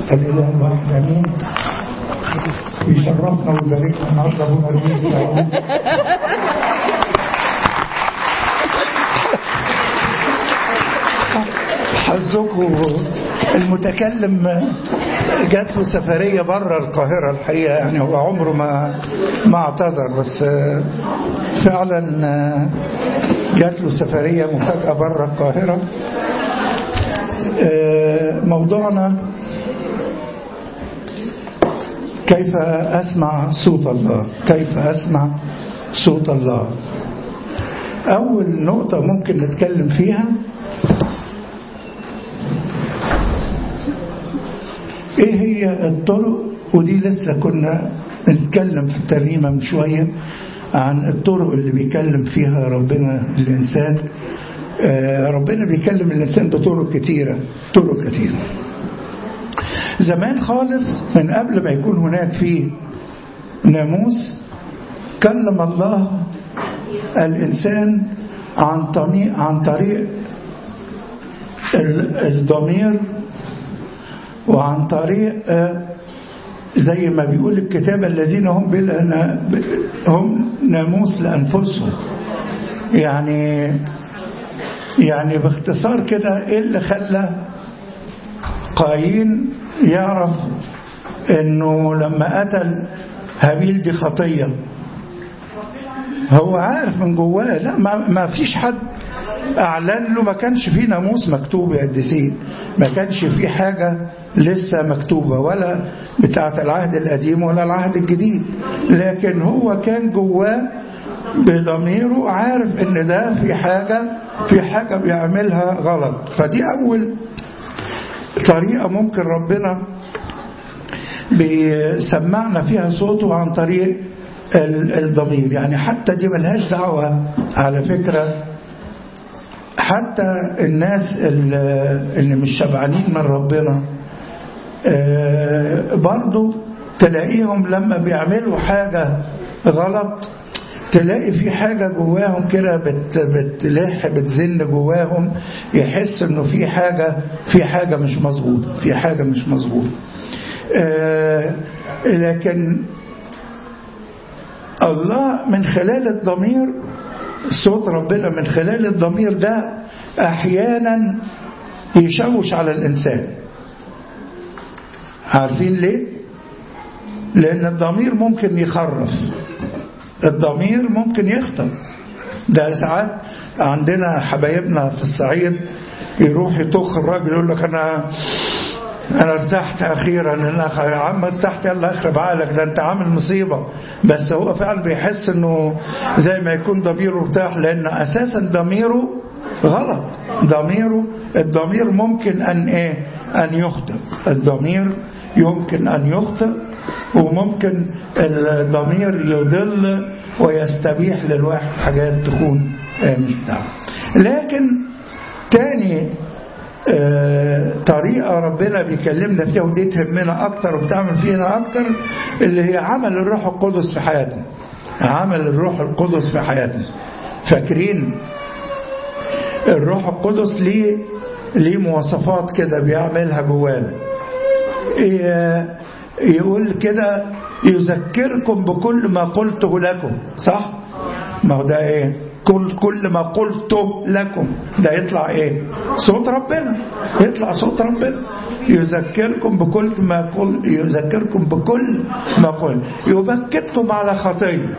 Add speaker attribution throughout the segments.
Speaker 1: الإله الواحد أمين يشرفنا ويباركنا النهارده ابونا رئيس يعقوب حظكم المتكلم جات له سفرية بره القاهرة الحقيقة يعني هو عمره ما ما اعتذر بس فعلا جات له سفرية مفاجأة بره القاهرة موضوعنا كيف أسمع صوت الله كيف أسمع صوت الله أول نقطة ممكن نتكلم فيها ايه هي الطرق ودي لسه كنا نتكلم في الترنيمة من شوية عن الطرق اللي بيكلم فيها ربنا الإنسان آه ربنا بيكلم الإنسان بطرق كتيرة طرق كتيرة زمان خالص من قبل ما يكون هناك في ناموس كلم الله الإنسان عن طريق عن طريق الضمير وعن طريق زي ما بيقول الكتاب الذين هم بلا هم ناموس لأنفسهم يعني يعني باختصار كده ايه اللي خلى قايين يعرف انه لما قتل هابيل دي خطيه هو عارف من جواه لا ما, ما فيش حد اعلن له ما كانش فيه ناموس مكتوب يا قديسين ما كانش فيه حاجه لسه مكتوبه ولا بتاعه العهد القديم ولا العهد الجديد لكن هو كان جواه بضميره عارف ان ده في حاجه في حاجه بيعملها غلط فدي اول طريقه ممكن ربنا بيسمعنا فيها صوته عن طريق الضمير يعني حتى دي ملهاش دعوه على فكره حتى الناس اللي مش شبعانين من ربنا برضو تلاقيهم لما بيعملوا حاجة غلط تلاقي في حاجة جواهم كده بت بتلح بتزن جواهم يحس انه في حاجة في حاجة مش مظبوطة في حاجة مش مظبوطة لكن الله من خلال الضمير صوت ربنا من خلال الضمير ده احيانا يشوش على الانسان عارفين ليه لان الضمير ممكن يخرف الضمير ممكن يخطر ده ساعات عندنا حبايبنا في الصعيد يروح يطخ الراجل يقول لك انا انا ارتحت اخيرا يا عم ارتحت يلا اخرب عقلك ده انت عامل مصيبه بس هو فعلا بيحس انه زي ما يكون ضميره ارتاح لان اساسا ضميره غلط ضميره الضمير ممكن ان ايه ان يخطئ الضمير يمكن ان يخطئ وممكن الضمير يضل ويستبيح للواحد حاجات تكون مش بتاعه لكن تاني طريقة ربنا بيكلمنا فيها ودي تهمنا أكتر وبتعمل فينا أكتر اللي هي عمل الروح القدس في حياتنا عمل الروح القدس في حياتنا فاكرين الروح القدس ليه ليه مواصفات كده بيعملها جوانا يقول كده يذكركم بكل ما قلته لكم صح ما هو ده ايه كل كل ما قلته لكم ده يطلع ايه صوت ربنا يطلع صوت ربنا يذكركم بكل ما قل يذكركم بكل ما قل يبكتكم على خطيه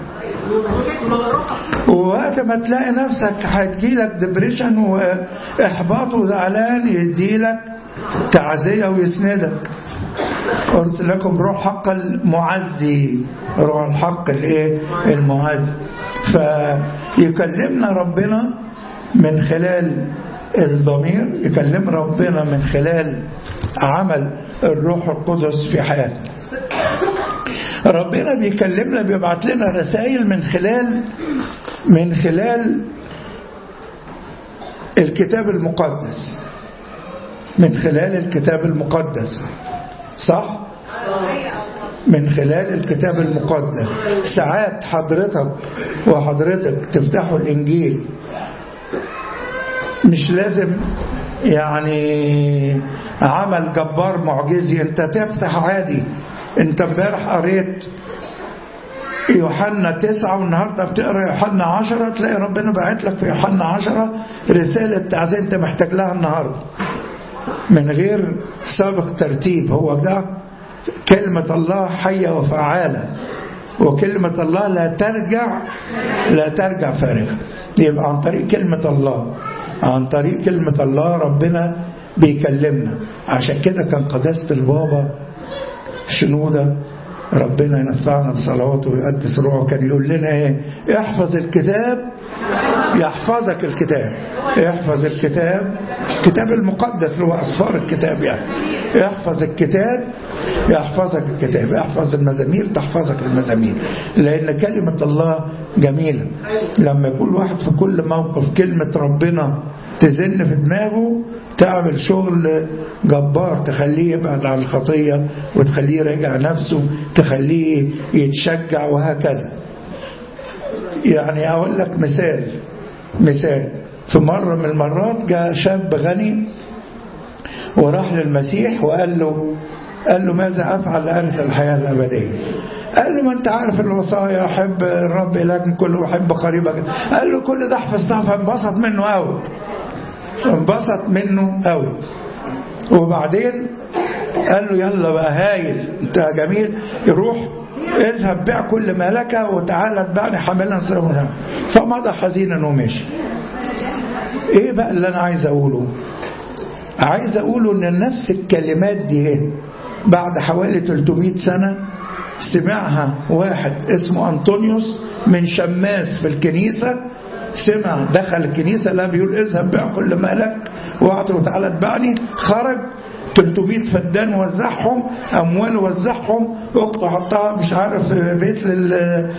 Speaker 1: ووقت ما تلاقي نفسك هتجيلك ديبريشن واحباط وزعلان يديلك تعزيه ويسندك أرسل لكم روح حق المعزي روح الحق الايه المعزي فيكلمنا ربنا من خلال الضمير يكلم ربنا من خلال عمل الروح القدس في حياتنا ربنا بيكلمنا بيبعت لنا رسائل من خلال من خلال الكتاب المقدس من خلال الكتاب المقدس صح من خلال الكتاب المقدس ساعات حضرتك وحضرتك تفتحوا الإنجيل مش لازم يعني عمل جبار معجزي انت تفتح عادي انت امبارح قريت يوحنا تسعة والنهاردة بتقرأ يوحنا عشرة تلاقي ربنا باعت لك في يوحنا عشرة رسالة تعزية انت محتاج لها النهاردة من غير سابق ترتيب هو ده كلمة الله حية وفعالة وكلمة الله لا ترجع لا ترجع فارغة يبقى عن طريق كلمة الله عن طريق كلمة الله ربنا بيكلمنا عشان كده كان قداسة البابا شنودة ربنا ينفعنا بصلواته ويقدس روحه كان يقول لنا ايه احفظ الكتاب يحفظك الكتاب احفظ الكتاب الكتاب المقدس اللي هو أصفار الكتاب يعني احفظ الكتاب يحفظك الكتاب احفظ المزامير تحفظك المزامير لأن كلمة الله جميلة لما يكون واحد في كل موقف كلمة ربنا تزن في دماغه تعمل شغل جبار تخليه يبعد عن الخطية وتخليه يراجع نفسه تخليه يتشجع وهكذا يعني أقول لك مثال مثال في مرة من المرات جاء شاب غني وراح للمسيح وقال له قال له ماذا أفعل لأرث الحياة الأبدية قال له ما أنت عارف الوصايا أحب الرب إلهك من كله وأحب قريبك قال له كل ده حفظتها فانبسط منه قوي انبسط منه قوي وبعدين قال له يلا بقى هايل انت جميل يروح اذهب بيع كل ما لك وتعالى اتبعني حاملا سرا فمضى حزينا ومشي ايه بقى اللي انا عايز اقوله عايز اقوله ان نفس الكلمات دي بعد حوالي 300 سنة سمعها واحد اسمه أنطونيوس من شماس في الكنيسة سمع دخل الكنيسة لا بيقول اذهب بيع كل مالك واعطي وتعالى اتبعني خرج 300 فدان وزعهم اموال وزعهم اخته حطها مش عارف في بيت لل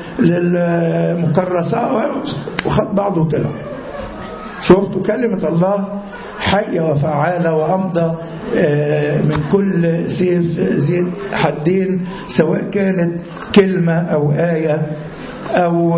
Speaker 1: للمكرسات وخد بعضه وطلع شفتوا كلمة الله حية وفعالة وأمضى من كل سيف ذي حدين سواء كانت كلمة أو آية أو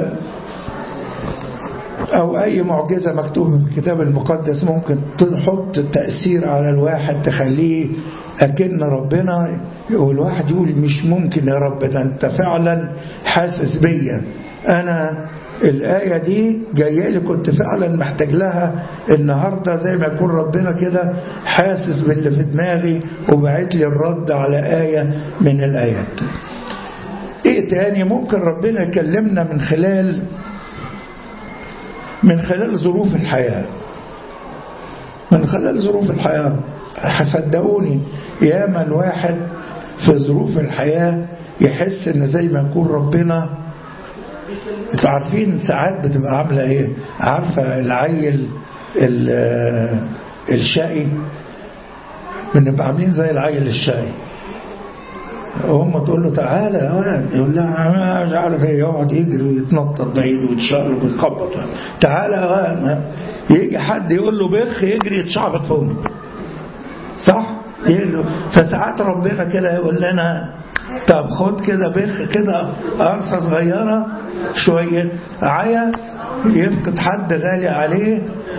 Speaker 1: أو أي معجزة مكتوبة في الكتاب المقدس ممكن تحط تأثير على الواحد تخليه أكن ربنا والواحد يقول مش ممكن يا رب ده أنت فعلا حاسس بيا أنا الآية دي جاية لي كنت فعلا محتاج لها النهاردة زي ما يكون ربنا كده حاسس باللي في دماغي وبعت لي الرد على آية من الآيات إيه تاني ممكن ربنا يكلمنا من خلال من خلال ظروف الحياة من خلال ظروف الحياة صدقوني ياما الواحد في ظروف الحياة يحس ان زي ما يكون ربنا انتوا عارفين ساعات بتبقى عاملة ايه عارفة العيل الشقي بنبقى عاملين زي العيل الشقي هم تقول له تعالى يا واد يقول لها مش عارف ايه يقعد يجري ويتنطط بعيد ويتشقلب ويخبط تعالى يا واد يجي حد يقول له بخ يجري يتشعبط فوق صح فساعات ربنا كده يقول لنا طب خد كده بخ كده قرصة صغيرة شوية عيا يفقد حد غالي عليه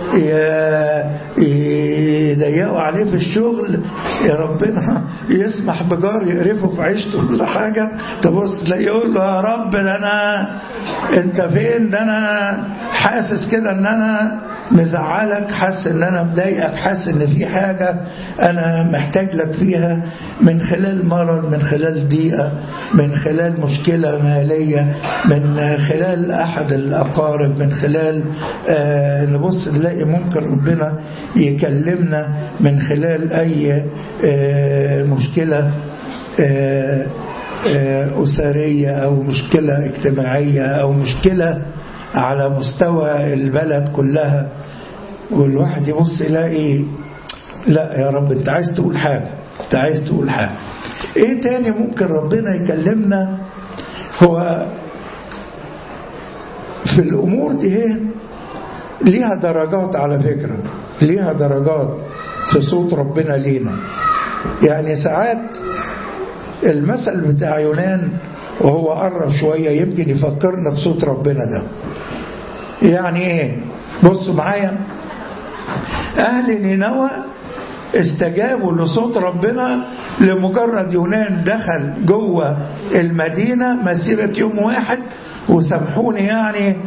Speaker 1: يضيقوا عليه في الشغل يا ربنا يسمح بجار يقرفه في عيشته ولا حاجة تبص يقول له يا رب ده أنا أنت فين ده أنا حاسس كده أن أنا مزعلك حاسس ان انا مضايقك حاسس ان في حاجة انا محتاج لك فيها من خلال مرض من خلال ضيقة من خلال مشكلة مالية من خلال احد الاقارب من خلال آه نبص نلاقي ممكن ربنا يكلمنا من خلال اي آه مشكلة آه أسرية أو مشكلة اجتماعية أو مشكلة على مستوى البلد كلها والواحد يبص يلاقي لا يا رب انت عايز تقول حاجة انت عايز تقول حاجة ايه تاني ممكن ربنا يكلمنا هو في الامور دي هي ليها درجات على فكرة ليها درجات في صوت ربنا لينا يعني ساعات المثل بتاع يونان وهو قرب شوية يمكن يفكرنا بصوت ربنا ده يعني ايه بصوا معايا أهل نينوى استجابوا لصوت ربنا لمجرد يونان دخل جوه المدينة مسيرة يوم واحد وسامحوني يعني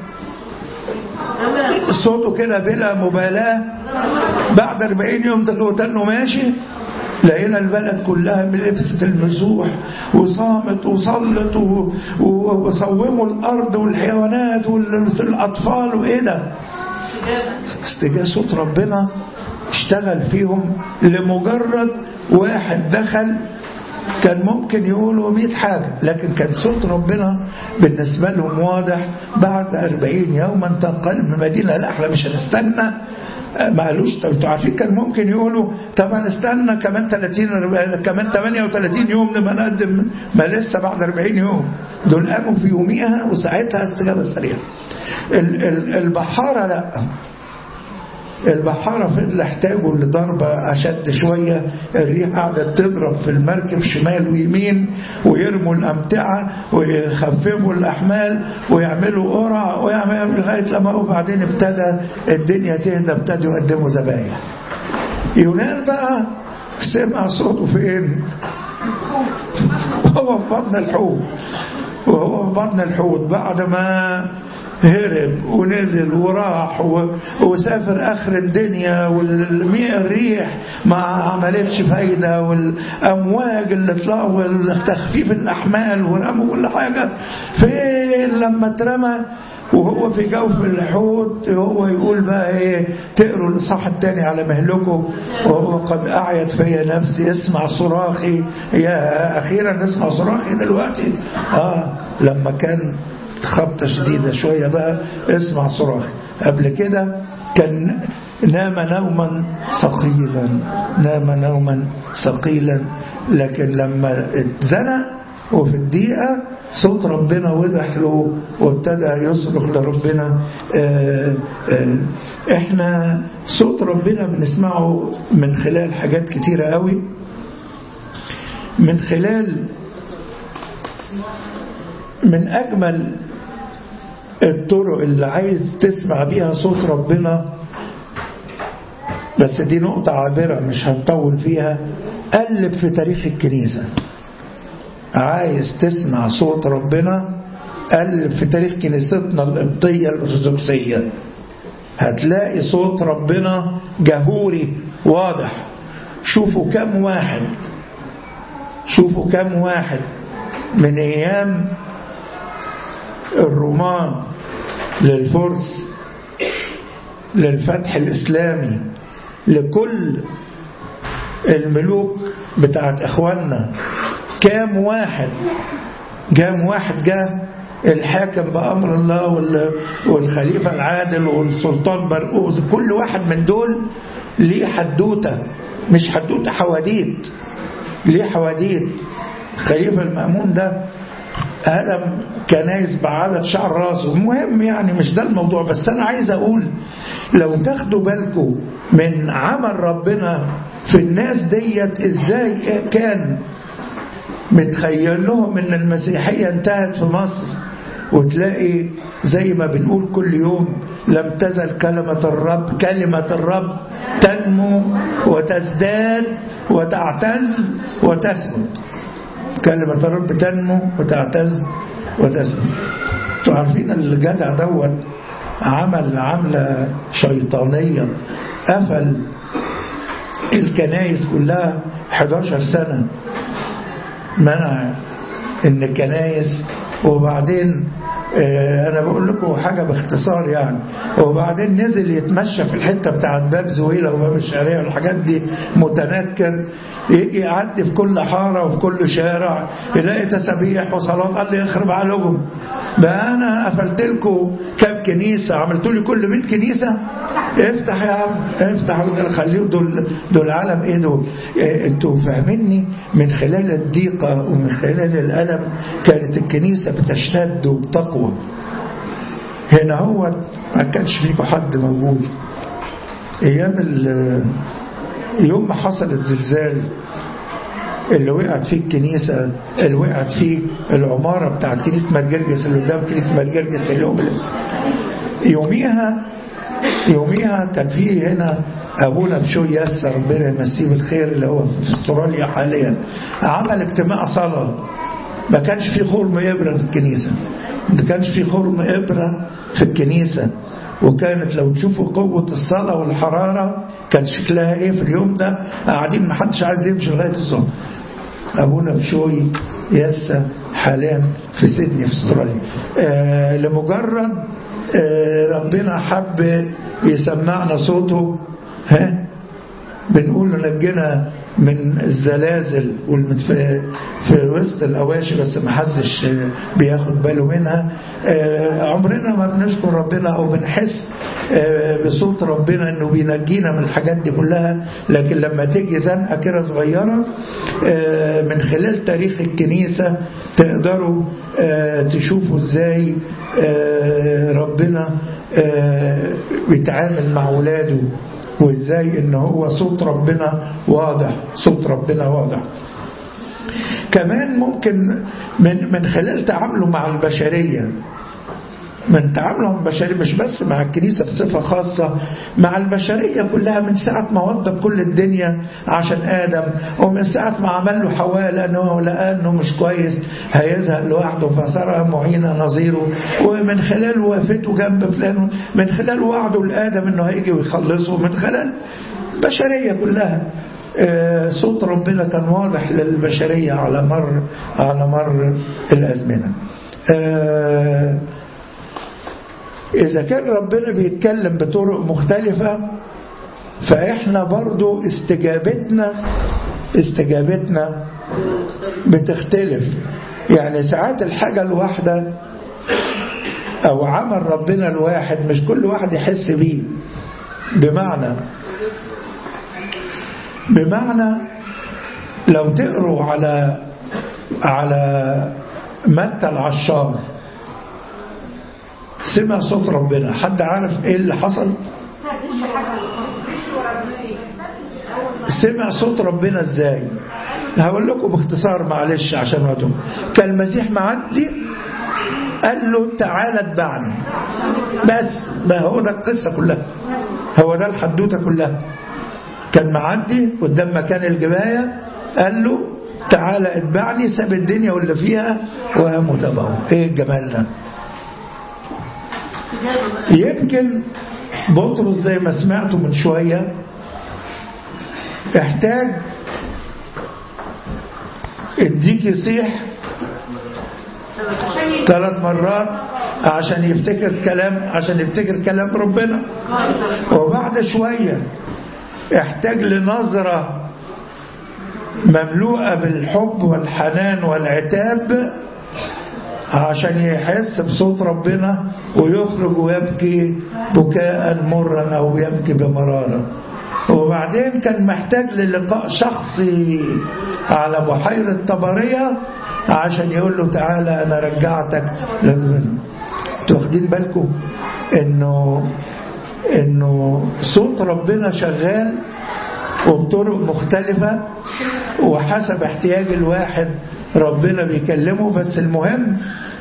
Speaker 1: صوته كده بلا مبالاة بعد 40 يوم تنه ماشي لقينا البلد كلها لبست المسوح وصامت وصلت وصوموا الأرض والحيوانات والأطفال وإيه ده استجاب صوت ربنا اشتغل فيهم لمجرد واحد دخل كان ممكن يقولوا مئة حاجة لكن كان صوت ربنا بالنسبة لهم واضح بعد أربعين يوما تنقلب من مدينة لا احنا مش هنستنى ما قالوش انتوا عارفين كان ممكن يقولوا طبعا استنى كمان 30 كمان 38 يوم لما نقدم ما لسه بعد 40 يوم دول قاموا في يوميها وساعتها استجابه سريعه البحاره لا البحارة فضل احتاجوا لضربة أشد شوية الريح قعدت تضرب في المركب شمال ويمين ويرموا الأمتعة ويخففوا الأحمال ويعملوا قرع ويعملوا لغاية لما وبعدين ابتدى الدنيا تهدى ابتدوا يقدموا ذبايح يونان بقى سمع صوته فين وهو في بطن الحوت وهو في بطن الحوت بعد ما هرب ونزل وراح وسافر اخر الدنيا والريح ما عملتش فايده والامواج اللي طلعوا وتخفيف الاحمال ورموا كل حاجه فين لما اترمى وهو في جوف الحوت هو يقول بقى ايه تقروا الاصحاح الثاني على مهلكه وهو قد اعيت فيا نفسي اسمع صراخي يا اخيرا اسمع صراخي دلوقتي اه لما كان خبطة شديدة شوية بقى اسمع صراخ قبل كده كان نام نوما ثقيلا نام نوما ثقيلا لكن لما اتزنق وفي الدقيقة صوت ربنا وضح له وابتدى يصرخ لربنا آآ آآ احنا صوت ربنا بنسمعه من خلال حاجات كتيرة قوي من خلال من أجمل الطرق اللي عايز تسمع بيها صوت ربنا بس دي نقطة عابرة مش هنطول فيها قلب في تاريخ الكنيسة عايز تسمع صوت ربنا قلب في تاريخ كنيستنا القبطية الأرثوذكسية هتلاقي صوت ربنا جهوري واضح شوفوا كم واحد شوفوا كم واحد من أيام الرومان للفرس للفتح الإسلامي لكل الملوك بتاعت إخواننا كام واحد كام واحد جاء الحاكم بأمر الله والخليفة العادل والسلطان برقوز كل واحد من دول ليه حدوتة مش حدوتة حواديت ليه حواديت خليفة المأمون ده هدم كنايس بعدد شعر راسه المهم يعني مش ده الموضوع بس أنا عايز أقول لو تاخدوا بالكم من عمل ربنا في الناس ديت إزاي كان متخيل لهم ان المسيحية انتهت في مصر وتلاقي زي ما بنقول كل يوم لم تزل كلمة الرب كلمة الرب تنمو وتزداد وتعتز وتثبت كلمة الرب تنمو وتعتز وتثبت انتوا عارفين الجدع دوت عمل عملة شيطانية قفل الكنايس كلها 11 سنة منع ان الكنايس وبعدين انا بقول لكم حاجة باختصار يعني وبعدين نزل يتمشى في الحتة بتاعت باب زويلة وباب الشعرية والحاجات دي متنكر يعدي في كل حارة وفي كل شارع يلاقي تسابيح وصلاة قال لي يخرب عليكم بقى انا قفلت لكم كام كنيسة عملت لي كل بيت كنيسة افتح يا عم افتح خليه دول دول عالم ايه دول انتوا فاهميني من خلال الضيقة ومن خلال الألم كانت الكنيسة بتشتد وبتقوى هنا هو ما كانش فيكم حد موجود ايام يوم ما حصل الزلزال اللي وقعت فيه الكنيسة اللي وقعت فيه العمارة بتاعت كنيسة مرجرجس اللي قدام كنيسة مرجرجس اليوم لسه يوميها يوميها كان في هنا ابونا بشوي يسر ربنا يمسيه بالخير اللي هو في استراليا حاليا عمل اجتماع صلاه ما كانش في خرم ابره في الكنيسه ما كانش في خرم ابره في الكنيسه وكانت لو تشوفوا قوة الصلاة والحرارة كان شكلها ايه في اليوم ده قاعدين ما حدش عايز يمشي لغاية الظهر أبونا بشوي يسا حاليا في سيدني في استراليا آه لمجرد آه ربنا حب يسمعنا صوته ها بنقول له نجنا من الزلازل في, في وسط الأواشي بس ما حدش بياخد باله منها عمرنا ما بنشكر ربنا أو بنحس بصوت ربنا أنه بينجينا من الحاجات دي كلها لكن لما تيجي زنقة كده صغيرة من خلال تاريخ الكنيسة تقدروا تشوفوا ازاي ربنا بيتعامل مع ولاده وازاي ان هو صوت ربنا واضح صوت ربنا واضح كمان ممكن من من خلال تعامله مع البشريه من تعاملهم البشري مش بس مع الكنيسة بصفة خاصة مع البشرية كلها من ساعة ما وضب كل الدنيا عشان آدم ومن ساعة ما عمل له حواء لأنه لقى أنه مش كويس هيزهق لوحده فصار معينة نظيره ومن خلال وقفته جنب فلان من خلال وعده لآدم أنه هيجي ويخلصه من خلال البشرية كلها صوت ربنا كان واضح للبشرية على مر على مر الأزمنة إذا كان ربنا بيتكلم بطرق مختلفة فإحنا برضو استجابتنا استجابتنا بتختلف يعني ساعات الحاجة الواحدة أو عمل ربنا الواحد مش كل واحد يحس بيه بمعنى بمعنى لو تقروا على على متى العشار سمع صوت ربنا حد عارف ايه اللي حصل سمع صوت ربنا ازاي هقول لكم باختصار معلش عشان وقتهم كان المسيح معدي قال له تعالى اتبعني بس ما هو ده القصة كلها هو ده الحدوتة كلها كان معدي قدام مكان الجباية قال له تعالى اتبعني ساب الدنيا واللي فيها وقام وتبعه ايه الجمال ده يمكن بطرس زي ما سمعتوا من شوية احتاج الديك يصيح ثلاث مرات عشان يفتكر كلام عشان يفتكر كلام ربنا وبعد شوية احتاج لنظرة مملوءة بالحب والحنان والعتاب عشان يحس بصوت ربنا ويخرج ويبكي بكاء مرا أو يبكي بمرارة وبعدين كان محتاج للقاء شخصي على بحيرة طبرية عشان يقول له تعالى أنا رجعتك انتوا واخدين بالكم إنه إنه صوت ربنا شغال وبطرق مختلفة وحسب احتياج الواحد ربنا بيكلمه بس المهم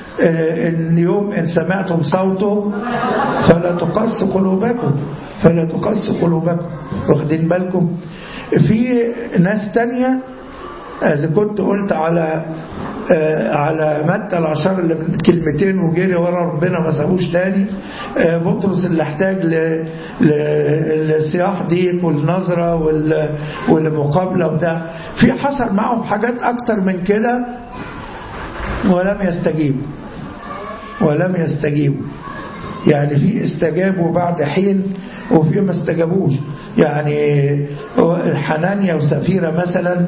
Speaker 1: ان يوم ان سمعتم صوته فلا تقص قلوبكم فلا تقص قلوبكم واخدين بالكم في ناس تانية اذا كنت قلت على على متى العشر اللي من كلمتين وجري ورا ربنا ما سابوش تاني بطرس اللي احتاج للصياح ديك والنظرة والمقابلة وده في حصل معهم حاجات أكتر من كده ولم يستجيبوا ولم يستجيبوا يعني في استجابوا بعد حين وفي ما استجابوش يعني حنانيا وسفيرة مثلا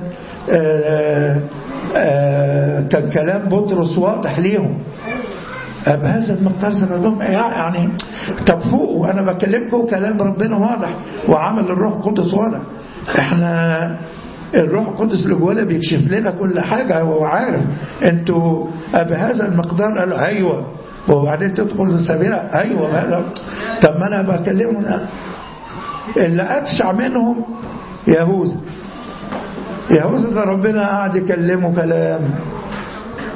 Speaker 1: آآ آآ كان كلام بطرس واضح ليهم بهذا المقدار زمان يعني طب فوقوا انا بكلمكم كلام ربنا واضح وعمل الروح القدس واضح احنا الروح القدس اللي جوانا بيكشف لنا كل حاجه هو عارف انتوا بهذا المقدار قالوا ايوه وبعدين تدخل سبيلة ايوه هذا طب ما انا بكلمهم اللي ابشع منهم يهوذا يهوذا ده ربنا قعد يكلمه كلام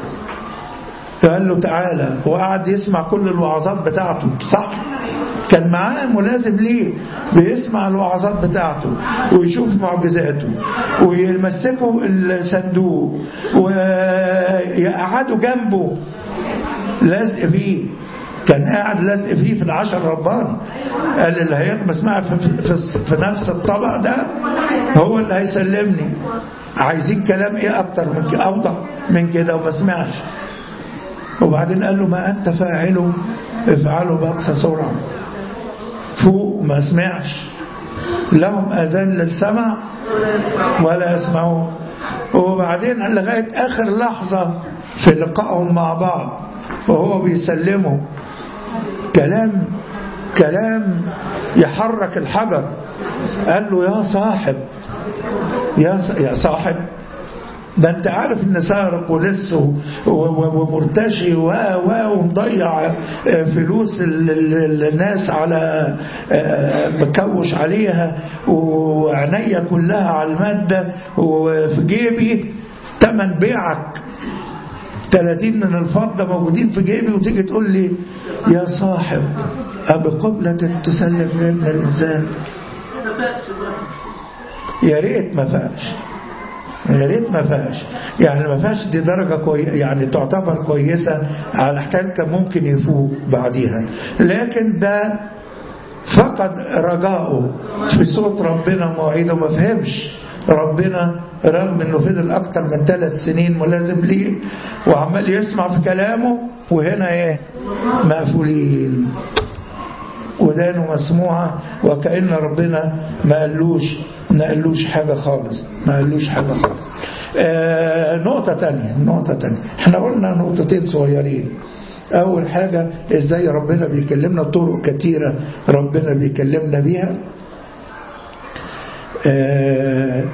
Speaker 1: فقال له تعالى وقعد يسمع كل الوعظات بتاعته صح كان معاه ملازم ليه بيسمع الوعظات بتاعته ويشوف معجزاته ويمسكوا الصندوق ويقعدوا جنبه لازق فيه كان قاعد لازق فيه في العشر ربان قال اللي هيغمس معي في, في, في نفس الطبق ده هو اللي هيسلمني عايزين كلام ايه اكتر من كده اوضح من كده وما سمعش وبعدين قال له ما انت فاعله افعله باقصى سرعه فوق ما سمعش لهم اذان للسمع ولا يسمعون وبعدين لغايه اخر لحظه في لقائهم مع بعض وهو بيسلمه كلام كلام يحرك الحجر قال له يا صاحب يا يا صاحب ده انت عارف ان سارق ولص ومرتشي و و ومضيع فلوس الناس على مكوش عليها وعينيا كلها على المادة وفي جيبي تمن بيعك 30 من الفضة موجودين في جيبي وتيجي تقول لي يا صاحب أبي قبلة تسلم ابن الإنسان يا ريت ما فاش يا ريت ما فاش يعني ما فاش دي درجة كوي يعني تعتبر كويسة على احتمال كان ممكن يفوق بعديها لكن ده فقد رجاؤه في صوت ربنا مواعيده ما فهمش ربنا رغم انه فضل اكتر من ثلاث سنين ملازم ليه وعمال يسمع في كلامه وهنا ايه مقفولين ودانه مسموعة وكأن ربنا ما قالوش ما قالوش حاجة خالص ما قالوش حاجة خالص آه نقطة تانية نقطة تانية احنا قلنا نقطتين صغيرين أول حاجة إزاي ربنا بيكلمنا طرق كتيرة ربنا بيكلمنا بيها آه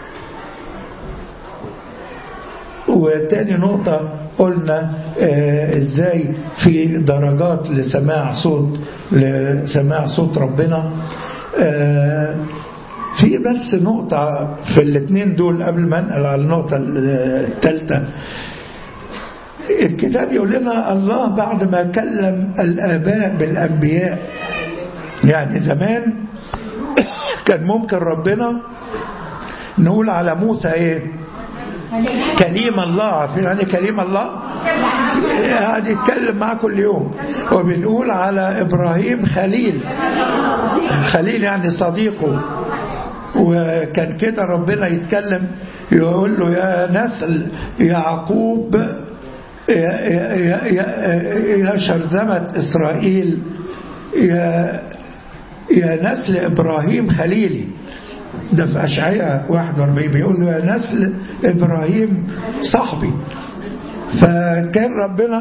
Speaker 1: وتاني نقطة قلنا آه ازاي في درجات لسماع صوت لسماع صوت ربنا آه في بس نقطة في الاثنين دول قبل ما انقل على النقطة الثالثة الكتاب يقول لنا الله بعد ما كلم الآباء بالأنبياء يعني زمان كان ممكن ربنا نقول على موسى ايه كليم الله عارفين يعني كليم الله قاعد يتكلم معاه كل يوم وبنقول على إبراهيم خليل خليل يعني صديقه وكان كده ربنا يتكلم يقول له يا نسل يعقوب يا, يا, يا, يا شرذمة إسرائيل يا, يا نسل إبراهيم خليلي ده في أشعياء 41 بيقول له يا نسل إبراهيم صاحبي فكان ربنا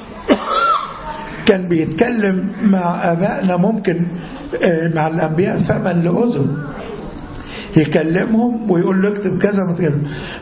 Speaker 1: كان بيتكلم مع أبائنا ممكن مع الأنبياء فما لأذن يكلمهم ويقول له اكتب كذا وكذا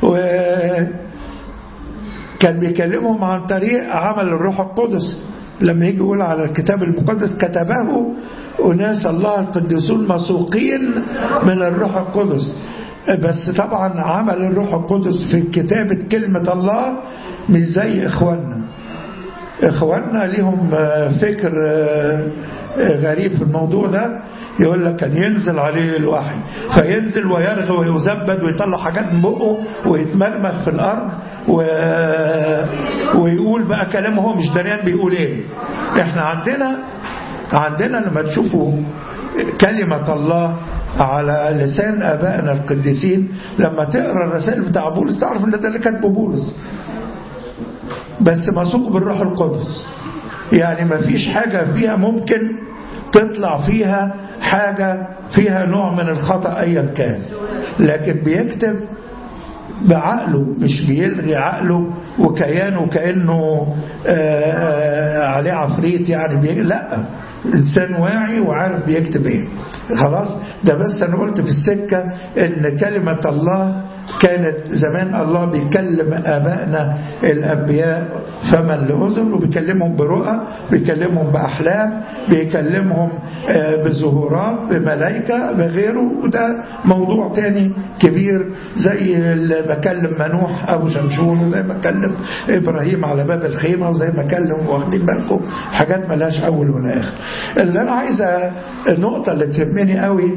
Speaker 1: وكان بيكلمهم عن طريق عمل الروح القدس لما يجي يقول على الكتاب المقدس كتبه أناس الله القديسون مسوقين من الروح القدس بس طبعا عمل الروح القدس في كتابة كلمة الله مش زي إخواننا إخواننا ليهم فكر غريب في الموضوع ده يقول لك كان ينزل عليه الوحي فينزل ويرغي ويزبد ويطلع حاجات من بقه ويتمرمغ في الأرض و... ويقول بقى كلامه هو مش دريان بيقول ايه احنا عندنا عندنا لما تشوفوا كلمة الله على لسان آبائنا القديسين لما تقرأ الرسائل بتاع بولس تعرف ان ده اللي كاتبه بولس بس مسوق بالروح القدس يعني ما فيش حاجة فيها ممكن تطلع فيها حاجة فيها نوع من الخطأ أيا كان لكن بيكتب بعقله مش بيلغي عقله وكيانه كأنه عليه عفريت يعني بي... لا إنسان واعي وعارف بيكتب إيه خلاص ده بس أنا قلت في السكة إن كلمة الله كانت زمان الله بيكلم آبائنا الأنبياء فمن لأذن وبيكلمهم برؤى بيكلمهم بأحلام بيكلمهم بظهورات بملائكة بغيره وده موضوع تاني كبير زي اللي بكلم منوح أبو شمشون وزي ما كلم إبراهيم على باب الخيمة وزي ما كلم واخدين بالكم حاجات ملهاش أول ولا آخر اللي انا عايز النقطه اللي تهمني قوي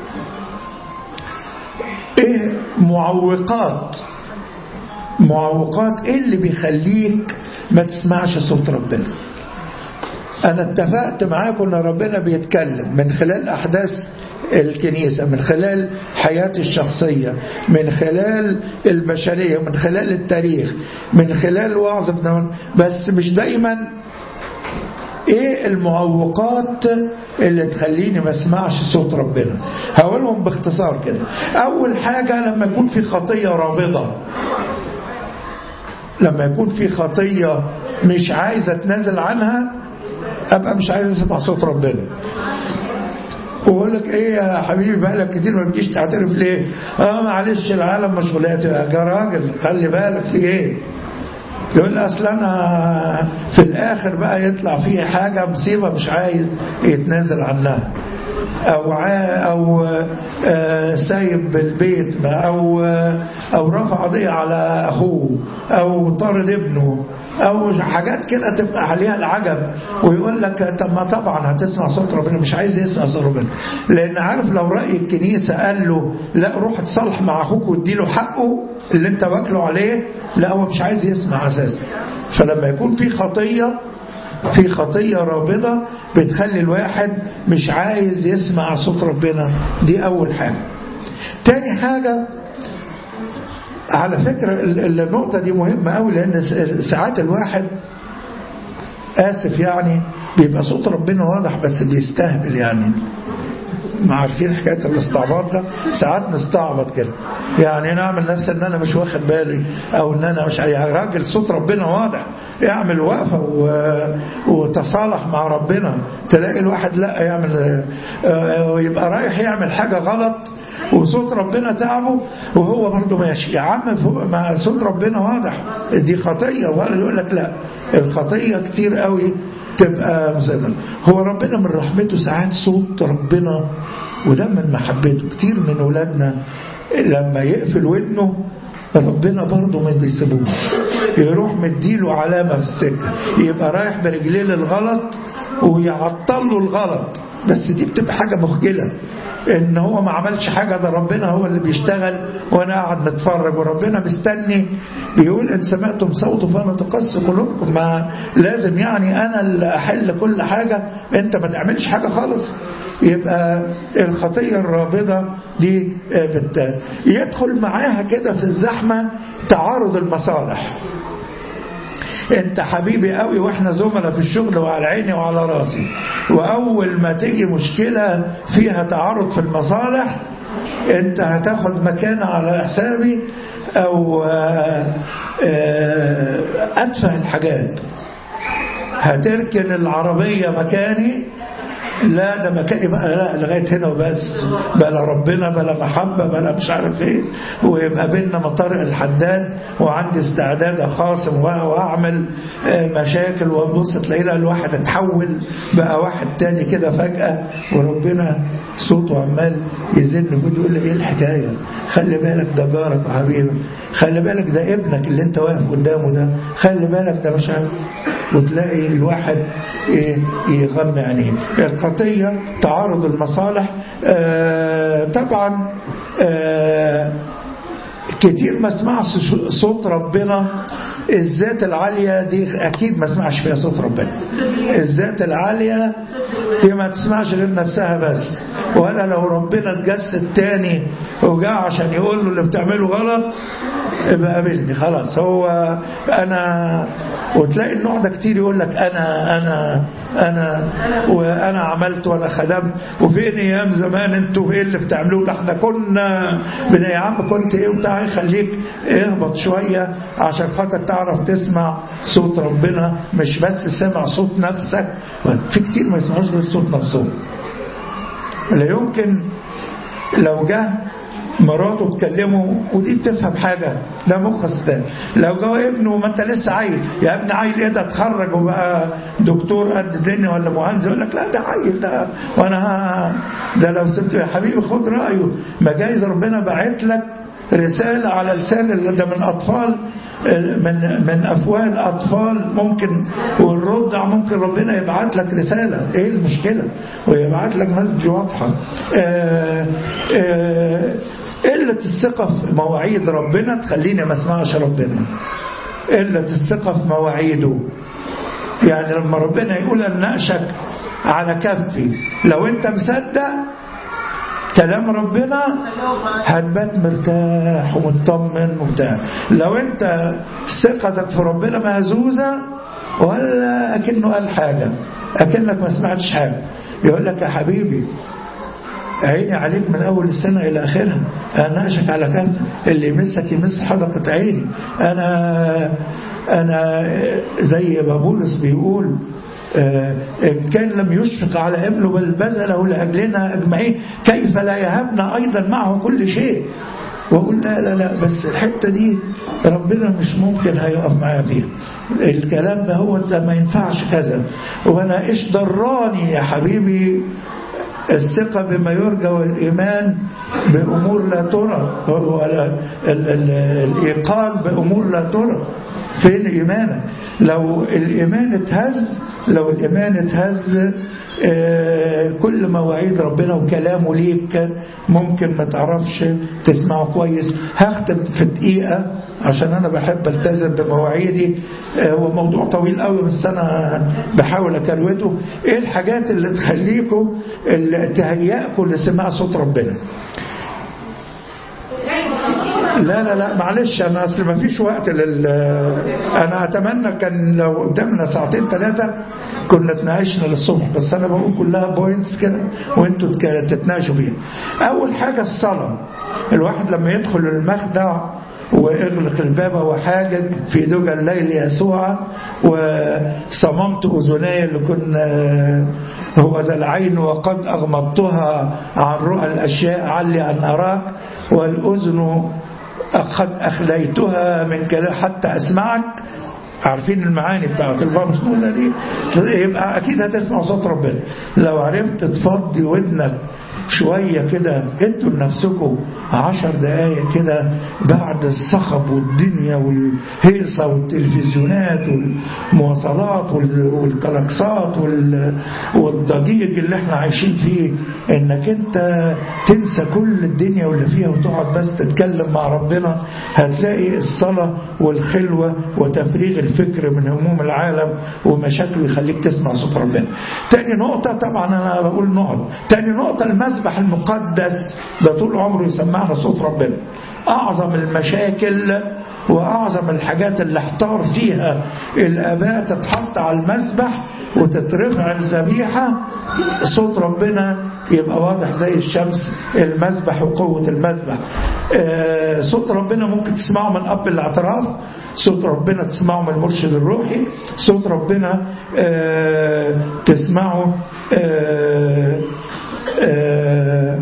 Speaker 1: ايه معوقات معوقات ايه اللي بيخليك ما تسمعش صوت ربنا انا اتفقت معاكم ان ربنا بيتكلم من خلال احداث الكنيسة من خلال حياتي الشخصية من خلال البشرية من خلال التاريخ من خلال وعظ ابن بس مش دايما ايه المعوقات اللي تخليني ما اسمعش صوت ربنا هقولهم باختصار كده اول حاجة لما يكون في خطية رابضة لما يكون في خطية مش عايز اتنازل عنها ابقى مش عايز اسمع صوت ربنا ويقول لك ايه يا حبيبي بقالك كتير ما بتجيش تعترف ليه اه معلش العالم مشغولات يا راجل خلي بالك في ايه يقول لي اصل انا في الاخر بقى يطلع فيه حاجه مصيبه مش عايز يتنازل عنها او او سايب البيت او او رفع قضيه على اخوه او طارد ابنه او حاجات كده تبقى عليها العجب ويقول لك طب ما طبعا هتسمع صوت ربنا مش عايز يسمع صوت ربنا لان عارف لو راي الكنيسه قال له لا روح اتصالح مع اخوك واديله حقه اللي انت واكله عليه لا هو مش عايز يسمع اساسا فلما يكون في خطيه في خطية رابضة بتخلي الواحد مش عايز يسمع صوت ربنا دي أول حاجة تاني حاجة على فكرة النقطة دي مهمة أوي لأن ساعات الواحد آسف يعني بيبقى صوت ربنا واضح بس بيستهبل يعني ما عارفين حكاية الاستعباط ده ساعات نستعبط كده يعني نعمل نفس ان انا مش واخد بالي او ان انا مش يا راجل صوت ربنا واضح يعمل وقفة و... وتصالح مع ربنا تلاقي الواحد لا يعمل ويبقى رايح يعمل حاجة غلط وصوت ربنا تعبه وهو برضه ماشي يا عم مع صوت ربنا واضح دي خطية وقال يقول لك لا الخطية كتير قوي تبقى مسيطرة هو ربنا من رحمته ساعات صوت ربنا وده من محبته كتير من ولادنا لما يقفل ودنه ربنا برضه ما بيسيبوش يروح مديله علامة في السكة يبقى رايح برجليه للغلط ويعطل له الغلط بس دي بتبقى حاجة مخجلة ان هو ما عملش حاجة ده ربنا هو اللي بيشتغل وانا قاعد نتفرج وربنا مستني بيقول ان سمعتم صوته فلا تقص قلوبكم ما لازم يعني انا اللي احل كل حاجة انت ما تعملش حاجة خالص يبقى الخطية الرابضة دي بت... يدخل معاها كده في الزحمة تعارض المصالح انت حبيبي قوي واحنا زملاء في الشغل وعلى عيني وعلى راسي واول ما تيجي مشكلة فيها تعارض في المصالح انت هتاخد مكان على حسابي او ادفع الحاجات هتركن العربية مكاني لا ده مكاني بقى لا لغاية هنا وبس بلا ربنا بلا محبة بلا مش عارف ايه ويبقى بيننا مطارق الحداد وعندي استعداد اخاصم واعمل مشاكل وابص تلاقي الواحد اتحول بقى واحد تاني كده فجأة وربنا صوته عمال يزن كده يقول لي ايه الحكاية خلي بالك ده جارك وحبيبك خلي بالك ده ابنك اللي انت واقف قدامه ده خلي بالك ده مش عارف وتلاقي الواحد ايه يغمى عينيه الخطية تعارض المصالح آه طبعا آه كتير ما اسمعش صوت ربنا الذات العالية دي أكيد ما اسمعش فيها صوت ربنا الذات العالية دي ما تسمعش غير نفسها بس ولا لو ربنا اتجسد تاني وجاء عشان يقول له اللي بتعمله غلط ابقى قابلني خلاص هو أنا وتلاقي النوع ده كتير يقول لك أنا أنا أنا وأنا عملت وأنا خدمت وفين أيام زمان أنتوا إيه اللي بتعملوه ده إحنا كنا من يا عم كنت إيه وبتاع خليك اهبط شوية عشان خاطر تعرف تسمع صوت ربنا مش بس سمع صوت نفسك في كتير ما يسمعوش غير صوت نفسهم لا يمكن لو جه مراته تكلمه ودي بتفهم حاجة ده مخ ستان لو جه ابنه ما انت لسه عيل يا ابن عيل ايه ده اتخرج وبقى دكتور قد الدنيا ولا مهندس يقول لك لا ده عيل ده وانا ده لو سبته يا حبيبي خد رأيه ما جايز ربنا بعت لك رسالة على لسان اللي ده من أطفال من من افواه الاطفال ممكن والرضع ممكن ربنا يبعت لك رساله ايه المشكله ويبعت لك مسج واضحه آه، آه، قله الثقه في مواعيد ربنا تخليني ما اسمعش ربنا قله الثقه في مواعيده يعني لما ربنا يقول اناقشك على كفي لو انت مصدق كلام ربنا هتبات مرتاح ومطمن وبتاع لو انت ثقتك في ربنا مهزوزة ولا اكنه قال حاجة اكنك ما سمعتش حاجة يقول لك يا حبيبي عيني عليك من أول السنة إلى آخرها أنا أشك على كف اللي يمسك يمس حدقة عيني أنا أنا زي ما بولس بيقول آه، إن كان لم يشفق على ابنه بل بذله لأجلنا أجمعين كيف لا يهبنا أيضا معه كل شيء وأقول لا لا لا بس الحتة دي ربنا مش ممكن هيقف معايا فيها الكلام ده هو ده ما ينفعش كذا وأنا إيش ضراني يا حبيبي الثقة بما يرجى والإيمان بأمور لا ترى ولا ال- ال- الإيقان بأمور لا ترى فين إيمانك لو الإيمان اتهز لو الإيمان اتهز آه، كل مواعيد ربنا وكلامه ليك ممكن ما تعرفش تسمعه كويس هختم في دقيقة عشان أنا بحب التزم بمواعيدي آه، هو موضوع طويل قوي بس أنا بحاول أكروته إيه الحاجات اللي تخليكم اللي تهيئكم لسماع صوت ربنا لا لا لا معلش انا اصل ما فيش وقت لل انا اتمنى كان لو قدامنا ساعتين ثلاثه كنا اتناقشنا للصبح بس انا بقول كلها بوينتس كده وانتوا تك- تتناقشوا فيها اول حاجه الصلاه الواحد لما يدخل المخدع واغلق الباب وحاجج في دجى الليل يسوع وصممت اذناي اللي كنا هو ذا العين وقد أغمضتها عن رؤى الأشياء علي أن أراك والأذن قد أخليتها من كلام حتى أسمعك عارفين المعاني بتاعت الفامسنولة دي يبقى أكيد هتسمع صوت ربنا لو عرفت تفضي ودنك شوية كده ادوا لنفسكم عشر دقايق كده بعد الصخب والدنيا والهيصة والتلفزيونات والمواصلات وال- والكلاكسات وال- والضجيج اللي احنا عايشين فيه انك انت تنسى كل الدنيا واللي فيها وتقعد بس تتكلم مع ربنا هتلاقي الصلاة والخلوة وتفريغ الفكر من هموم العالم ومشاكله يخليك تسمع صوت ربنا تاني نقطة طبعا انا بقول نقط تاني نقطة المسبح المقدس ده طول عمره يسمعنا صوت ربنا اعظم المشاكل واعظم الحاجات اللي احتار فيها الاباء تتحط على المسبح وتترفع الذبيحه صوت ربنا يبقى واضح زي الشمس المسبح وقوه المسبح آه، صوت ربنا ممكن تسمعه من اب الاعتراف صوت ربنا تسمعه من المرشد الروحي صوت ربنا آه، تسمعه آه، آه،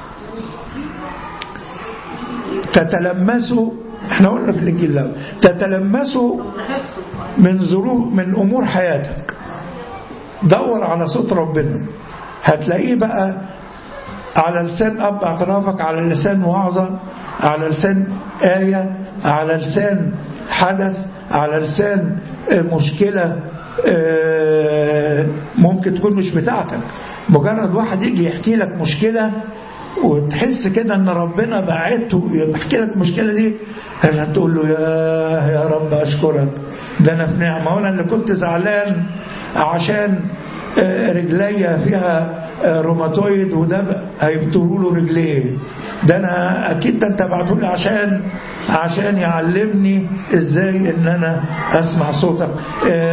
Speaker 1: تتلمسوا احنا قلنا في الانجيل لا تتلمسوا من ظروف من امور حياتك دور على صوت ربنا هتلاقيه بقى على لسان اب اعترافك على لسان وعظه على لسان ايه على لسان حدث على لسان آه، مشكله آه، ممكن تكون مش بتاعتك مجرد واحد يجي يحكي لك مشكله وتحس كده ان ربنا بعته يحكي لك المشكله دي هتقول له يا يا رب اشكرك ده انا في نعمه وانا اللي كنت زعلان عشان آه، رجليا فيها آه، روماتويد وده هيبتروا له رجليه ده انا اكيد ده انت بعته لي عشان عشان يعلمني ازاي ان انا اسمع صوتك آه،